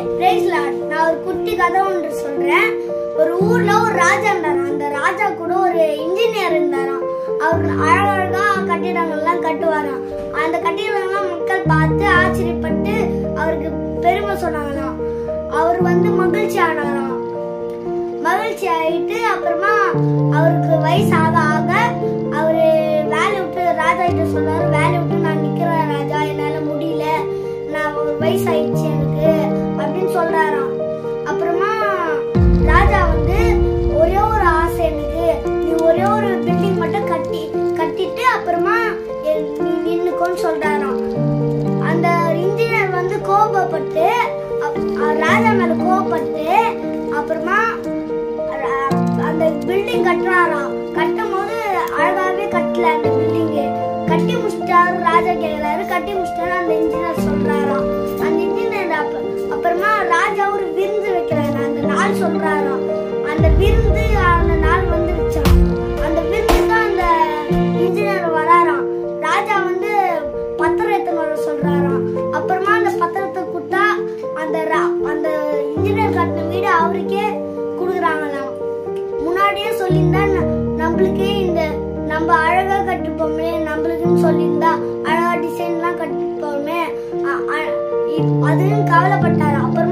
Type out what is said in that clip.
price Lord நான் ஒரு குட்டி கதை ஒன்று சொல்றேன் ஒரு ஊர்ல ஒரு ராஜா இருந்தாராம் அந்த ராஜா கூட ஒரு இன்ஜினியர் இருந்தாராம் அவர் அழகழகா கட்டிடங்கள்லாம் கட்டுவாராம் அந்த கட்டிடங்கள்லாம் மக்கள் பார்த்து ஆச்சரியப்பட்டு அவருக்கு பெருமை சொன்னாங்களாம் அவர் வந்து மகிழ்ச்சி ஆனாராம் மகிழ்ச்சி ஆயிட்டு அப்புறமா அவருக்கு வயசு ஆக ஆக அவரு வேலையை விட்டு ராஜா கிட்ட சொன்னாரு வேலையை விட்டு நான் நிக்கிறேன் ராஜா என்னால முடியல நான் ஒரு வயசு ஆயிடுச்சு எனக்கு அப்படின்னு சொல்றாராம் அப்புறமா ராஜா வந்து ஒரே ஒரு ஆசை எனக்கு நீ ஒரே ஒரு பில்டிங் மட்டும் கட்டி கட்டிட்டு அப்புறமா எ- நீ நின்னுக்கோன்னு சொல்றாராம் அந்த இன்ஜினியர் வந்து கோபப்பட்டு அப்- அஹ் ராஜா மேல கோபப்பட்டு அப்புறமா ர- அந்த பில்டிங் கட்டுறாராம் கட்டும் போது அழகாவே கட்டல அந்த பில்டிங் கட்டி முடிச்சிட்டாரு ராஜா கேக்குறாரு கட்டி முடிச்சிட்டாரு அந்த இன்ஜினியர் சொல்றாராம் அந்த இன்ஜினியர் அப்ப அப்புறமா ராஜா ஒரு விருந்து வைக்கிறாரு அந்த நாள் சொல்றாராம் அந்த விருந்து அந்த நாள் வந்துருச்சாம் அந்த விருந்து தான் அந்த இன்ஜினியர் வராராம் ராஜா வந்து பத்திரம் எடுத்துன்னு வர சொல்றாராம் அப்புறமா அந்த பத்திரத்தை கொடுத்தா அந்த ரா- அந்த இன்ஜினியர் கட்டின வீடு அவருக்கே கொடுக்குறாங்களாம் முன்னாடியே சொல்லியிருந்தா ந- நம்மளுக்கே இந்த நம்ம அழகா கட்டிப்போமே நம்மளுக்குன்னு சொல்லியிருந்தா அழகா டிசைன்லாம் கட்டிப்போமே அ- அ- இப்- அதுன்னு கவலைப்பட்டாரு அப்புறம்